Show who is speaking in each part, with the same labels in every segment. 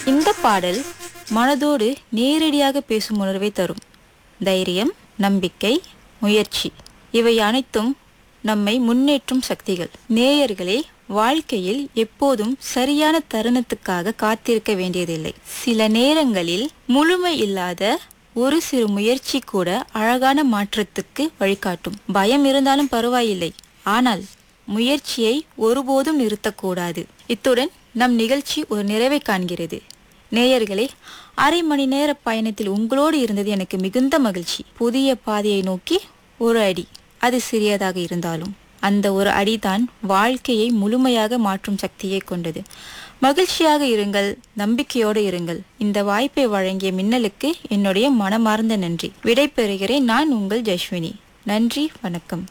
Speaker 1: இந்த பாடல் மனதோடு நேரடியாக பேசும் உணர்வை தரும் தைரியம் நம்பிக்கை முயற்சி இவை அனைத்தும் நம்மை முன்னேற்றும் சக்திகள் நேயர்களே வாழ்க்கையில் எப்போதும் சரியான தருணத்துக்காக காத்திருக்க வேண்டியதில்லை சில நேரங்களில் முழுமை இல்லாத ஒரு சிறு முயற்சி கூட அழகான மாற்றத்துக்கு வழிகாட்டும் பயம் இருந்தாலும் பரவாயில்லை ஆனால் முயற்சியை ஒருபோதும் நிறுத்தக்கூடாது இத்துடன் நம் நிகழ்ச்சி ஒரு நிறைவை காண்கிறது நேயர்களே அரை மணி நேர பயணத்தில் உங்களோடு இருந்தது எனக்கு மிகுந்த மகிழ்ச்சி புதிய பாதையை நோக்கி ஒரு அடி அது சிறியதாக இருந்தாலும் அந்த ஒரு அடிதான் வாழ்க்கையை முழுமையாக மாற்றும் சக்தியை கொண்டது மகிழ்ச்சியாக இருங்கள் நம்பிக்கையோடு இருங்கள் இந்த வாய்ப்பை வழங்கிய மின்னலுக்கு என்னுடைய மனமார்ந்த நன்றி விடை பெறுகிறேன் நான் உங்கள் ஜஸ்வினி நன்றி வணக்கம்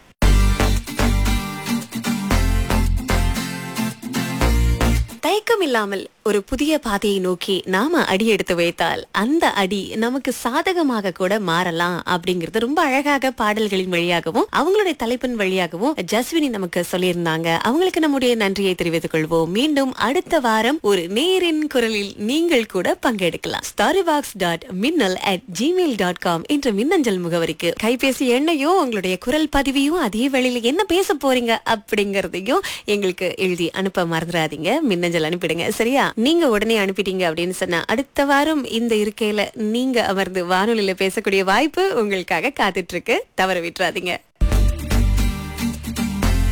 Speaker 2: தயக்கம் இல்லாமல் ஒரு புதிய பாதையை நோக்கி நாம அடி எடுத்து வைத்தால் அந்த அடி நமக்கு சாதகமாக கூட மாறலாம் அப்படிங்கறது ரொம்ப அழகாக பாடல்களின் வழியாகவும் அவங்களுடைய தலைப்பின் வழியாகவும் ஜஸ்வினி நமக்கு சொல்லியிருந்தாங்க அவங்களுக்கு நம்முடைய நன்றியை தெரிவித்துக் கொள்வோம் மீண்டும் அடுத்த வாரம் ஒரு நேரின் குரலில் நீங்கள் கூட பங்கெடுக்கலாம் starry box dot Minnal at Gmail dot com என்ற மின்னஞ்சல் முகவரிக்கு கைபேசி எண்ணையும் உங்களுடைய குரல் பதிவையும் அதே வேளையில என்ன பேச போறீங்க அப்படிங்கறதையும் எங்களுக்கு எழுதி அனுப்ப மறந்துடாதீங்க மின்னஞ்சல் அனுப்பிடுங்க சரியா நீங்க உடனே அனுப்பிட்டீங்க அப்படின்னு சொன்னா அடுத்த வாரம் இந்த இருக்கையில நீங்க அமர்ந்து வானொலியில பேசக்கூடிய வாய்ப்பு உங்களுக்காக காத்துட்டு இருக்கு தவற விட்டுறாதீங்க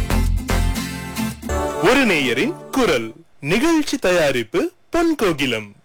Speaker 3: ஒரு நேயரின் குரல் நிகழ்ச்சி தயாரிப்பு பொன் கோகிலம்